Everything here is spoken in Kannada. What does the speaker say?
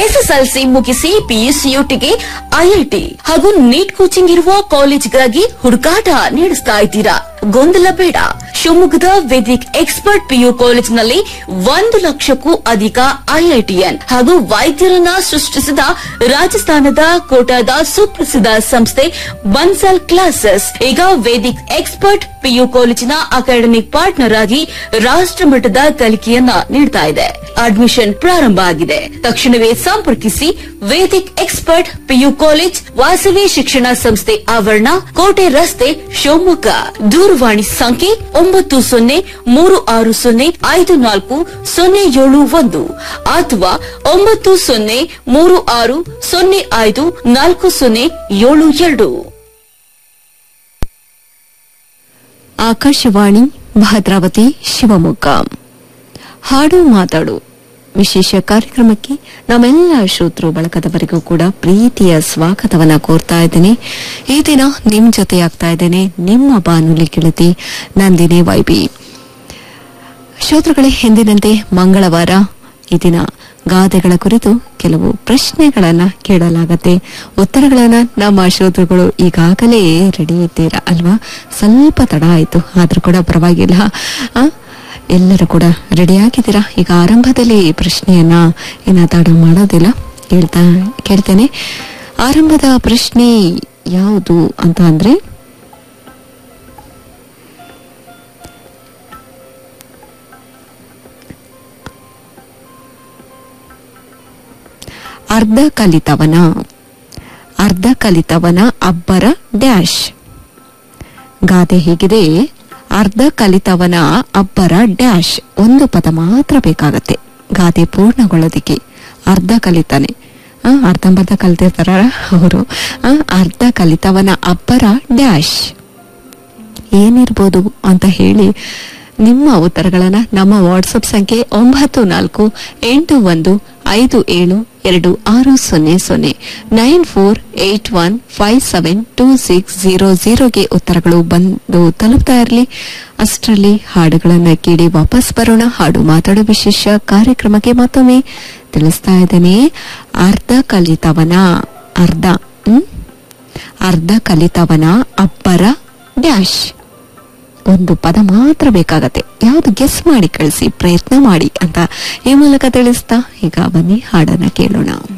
ಎಸ್ಎಸ್ಎಲ್ಸಿ ಮುಗಿಸಿ ಪಿಯುಸಿಯುಟಿಗೆ ಐಐಟಿ ಹಾಗೂ ನೀಟ್ ಕೋಚಿಂಗ್ ಇರುವ ಕಾಲೇಜ್ಗಾಗಿ ಹುಡುಕಾಟ ನಡೆಸ್ತಾ ಇದ್ದೀರಾ ಗೊಂದಲ ಬೇಡ ಶಿವಮೊಗ್ಗದ ವೇದಿಕ್ ಎಕ್ಸ್ಪರ್ಟ್ ಪಿಯು ಕಾಲೇಜಿನಲ್ಲಿ ಒಂದು ಲಕ್ಷಕ್ಕೂ ಅಧಿಕ ಐಐಟಿಎನ್ ಹಾಗೂ ವೈದ್ಯರನ್ನ ಸೃಷ್ಟಿಸಿದ ರಾಜಸ್ಥಾನದ ಕೋಟಾದ ಸುಪ್ರಸಿದ್ಧ ಸಂಸ್ಥೆ ಬನ್ಸಲ್ ಕ್ಲಾಸಸ್ ಈಗ ವೇದಿಕ್ ಎಕ್ಸ್ಪರ್ಟ್ ಪಿಯು ಕಾಲೇಜಿನ ಅಕಾಡೆಮಿಕ್ ಪಾರ್ಟ್ನರ್ ಆಗಿ ರಾಷ್ಟ್ರಮಟ್ಟದ ಕಲಿಕೆಯನ್ನ ನೀಡ್ತಾ ಇದೆ ಅಡ್ಮಿಷನ್ ಪ್ರಾರಂಭ ಆಗಿದೆ ತಕ್ಷಣವೇ ಸಂಪರ್ಕಿಸಿ Vedic expert PU college Vasavi ಶಿಕ್ಷಣ ಸಂಸ್ಥೆ ಆವರಣ ಕೋಟೆ ರಸ್ತೆ ಶಿವಮೊಗ್ಗ ದೂರವಾಣಿ ಸಂಖ್ಯೆ ಒಂಬತ್ತು ಸೊನ್ನೆ ಮೂರು ಆರು ಸೊನ್ನೆ ಐದು ನಾಲ್ಕು ಸೊನ್ನೆ ಏಳು ಒಂದು ಅಥವಾ ಒಂಬತ್ತು ಸೊನ್ನೆ ಮೂರು ಆರು ಸೊನ್ನೆ ಐದು ನಾಲ್ಕು ಸೊನ್ನೆ ಏಳು ಎರಡು ಆಕಾಶವಾಣಿ ಭದ್ರಾವತಿ ಶಿವಮೊಗ್ಗ ಹಾಡು ಮಾತಾಡು ವಿಶೇಷ ಕಾರ್ಯಕ್ರಮಕ್ಕೆ ನಮ್ಮೆಲ್ಲ ಶ್ರೋತೃ ಬಳಕದವರಿಗೂ ಕೂಡ ಪ್ರೀತಿಯ ಸ್ವಾಗತವನ್ನ ಕೋರ್ತಾ ಇದ್ದೇನೆ ಈ ದಿನ ನಿಮ್ ಜೊತೆ ಆಗ್ತಾ ಇದ್ದೇನೆ ನಿಮ್ಮ ಬಾನುಲಿ ಗೆಳತಿ ನಂದಿನಿ ವೈಬಿ ಶ್ರೋತೃಗಳೇ ಎಂದಿನಂತೆ ಮಂಗಳವಾರ ಈ ದಿನ ಗಾದೆಗಳ ಕುರಿತು ಕೆಲವು ಪ್ರಶ್ನೆಗಳನ್ನ ಕೇಳಲಾಗತ್ತೆ ಉತ್ತರಗಳನ್ನ ನಮ್ಮ ಶ್ರೋತೃಗಳು ಈಗಾಗಲೇ ರೆಡಿ ಇದ್ದೀರಾ ಅಲ್ವಾ ಸ್ವಲ್ಪ ತಡ ಆಯ್ತು ಆದ್ರೂ ಕೂಡ ಪರವಾಗಿಲ್ಲ ಆ, ಎಲ್ಲರೂ ಕೂಡ ರೆಡಿ ಆಗಿದ್ದೀರಾ ಈಗ ಆರಂಭದಲ್ಲಿ ಈ ಪ್ರಶ್ನೆಯನ್ನ ಏನ ತಡ ಮಾಡೋದಿಲ್ಲ ಕೇಳ್ತಾ ಕೇಳ್ತೇನೆ ಆರಂಭದ ಪ್ರಶ್ನೆ ಯಾವುದು ಅಂತ ಅಂದ್ರೆ ಅರ್ಧ ಕಲಿತವನ ಅರ್ಧ ಕಲಿತವನ ಅಬ್ಬರ ಡ್ಯಾಶ್ ಗಾದೆ ಹೀಗಿದೆ ಅರ್ಧ ಕಲಿತವನ ಅಬ್ಬರ ಡ್ಯಾಶ್ ಒಂದು ಪದ ಮಾತ್ರ ಬೇಕಾಗತ್ತೆ ಗಾದೆ ಪೂರ್ಣಗೊಳ್ಳೋದಿಕ್ಕೆ ಅರ್ಧ ಕಲಿತಾನೆ ಆ, ಅರ್ಧಂಬರ್ಧ ಕಲಿತಿರ್ತಾರ ಅವರು ಅರ್ಧ ಕಲಿತವನ ಅಬ್ಬರ ಡ್ಯಾಶ್ ಏನಿರ್ಬೋದು ಅಂತ ಹೇಳಿ ನಿಮ್ಮ ಉತ್ತರಗಳನ್ನ ನಮ್ಮ ವಾಟ್ಸಪ್ ಸಂಖ್ಯೆ ಒಂಬತ್ತು ನಾಲ್ಕು ಎಂಟು ಒಂದು ಐದು ಏಳು ಎರಡು ಆರು ಸೊನ್ನೆ ಸೊನ್ನೆ nine four eight one five seven two six zero ಜೀರೋಗೆ ಉತ್ತರಗಳು ಬಂದು ತಲುಪ್ತಾ ಇರಲಿ ಅಷ್ಟರಲ್ಲಿ ಹಾಡುಗಳನ್ನ ಕೇಳಿ ವಾಪಸ್ ಬರೋಣ ಹಾಡು ಮಾತಾಡೋ ವಿಶೇಷ ಕಾರ್ಯಕ್ರಮಕ್ಕೆ ಮತ್ತೊಮ್ಮೆ ತಿಳಿಸ್ತಾ ಇದ್ದೇನೆ ಅರ್ಧ ಕಲಿತವನ ಅರ್ಧ ಹ್ಮ್ ಅರ್ಧ ಕಲಿತವನ ಅಬ್ಬರ ಡ್ಯಾಶ್ ಒಂದು ಪದ ಮಾತ್ರ ಬೇಕಾಗತ್ತೆ ಯಾವುದು ಗೆಸ್ ಮಾಡಿ ಕಳಿಸಿ ಪ್ರಯತ್ನ ಮಾಡಿ ಅಂತ ಈ ಮೂಲಕ ತಿಳಿಸ್ತಾ ಈಗ ಬನ್ನಿ ಹಾಡನ್ನ ಕೇಳೋಣ